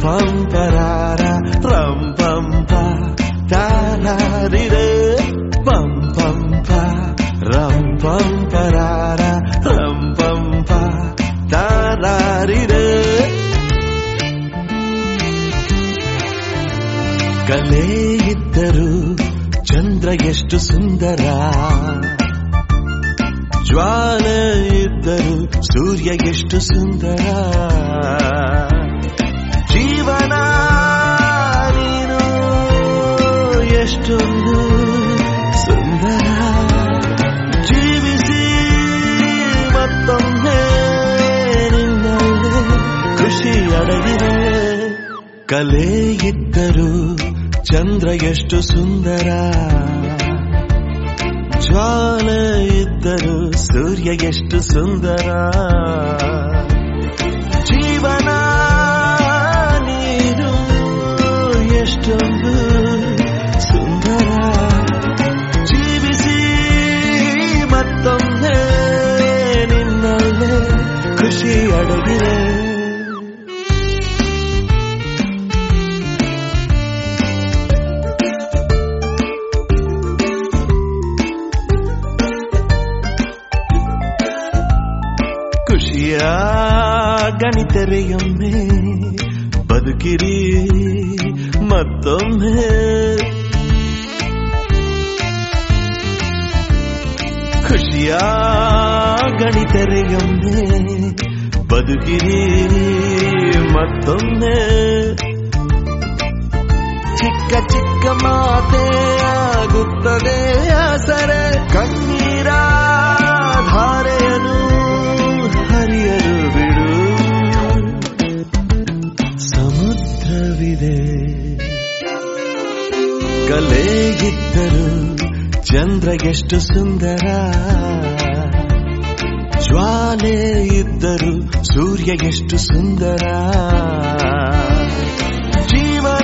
ಪಂ ಪರಾರ ರಂ ಪಂ ಪ ತಾರಾರಿರೆ ಪಂ ಪಂ ಪ ರಂ ಪಂ ಪರಾರ ರಂ ಪಂ ಪ ತಾರಾರಿರೆ ಕಲೆ ಇದ್ದರು ಚಂದ್ರ ಎಷ್ಟು ಸುಂದರ ಜ್ವಾಲೆ ಇದ್ದರು ಸೂರ್ಯ ಎಷ್ಟು ಸುಂದರ ಜೀವನ ನೀನು ಎಷ್ಟೊಂದು ಸುಂದರ ಜೀವಿಸಿ ಮತ್ತೊಮ್ಮೆ ನಿನ್ನಲ್ಲೇ ಖುಷಿ ಅಡಗಿದೆ ಕಲೆ ಇದ್ದರು ಚಂದ್ರ ಎಷ್ಟು ಸುಂದರ ಜ್ವಾಲೆ ಇದ್ದರು ಸೂರ್ಯ ಎಷ್ಟು ಸುಂದರ ಜೀವನ ನೀನು ಎಷ್ಟೊಂದು ಸುಂದರ ಜೀವಿಸಿ ಮತ್ತೊಮ್ಮೆ ನಿನ್ನಲ್ಲೇ ಖುಷಿ ಅಡಗಿದೆ ಖುಷಿಯ ಗಣಿತರೆಯೊಮ್ಮೆ ಬದುಕಿರಿ ಮತ್ತೊಮ್ಮೆ ಖುಷಿಯ ಗಣಿತರೆಯೊಮ್ಮೆ ಬದುಕಿರಿ ಮತ್ತೊಮ್ಮೆ ಚಿಕ್ಕ ಚಿಕ್ಕ ಮಾತೆ ಆಗುತ್ತದೆ ಆಸರೆ ಕಣ್ಣೀರ ಧಾರೆಯನು ಹರಿಯಲು ಬಿಡು ಸಮುದ್ರವಿದೆ ಕಲೆಗಿದ್ದರು ಚಂದ್ರ ಎಷ್ಟು ಸುಂದರ ಜ್ವಾಲೆ ಇದ್ದರು ಸೂರ್ಯ ಎಷ್ಟು ಸುಂದರ ಜೀವನ